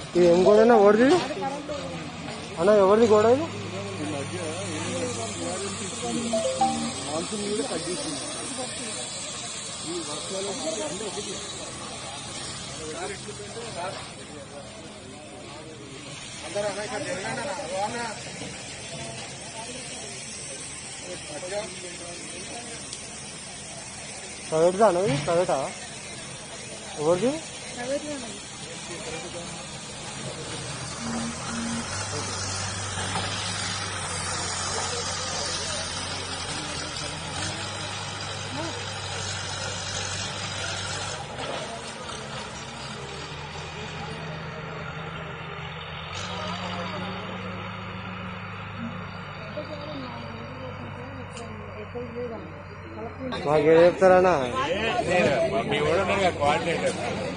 ఇది ఏం గోడైనా ఎవరిది అన్న ఎవరిది గోడ ఇది ప్రైవేట్దా అన్న ఇది ప్రైవేటా ఎవరిది మాకేం చెప్తారన్నా మీ కూడా క్వాలిటీ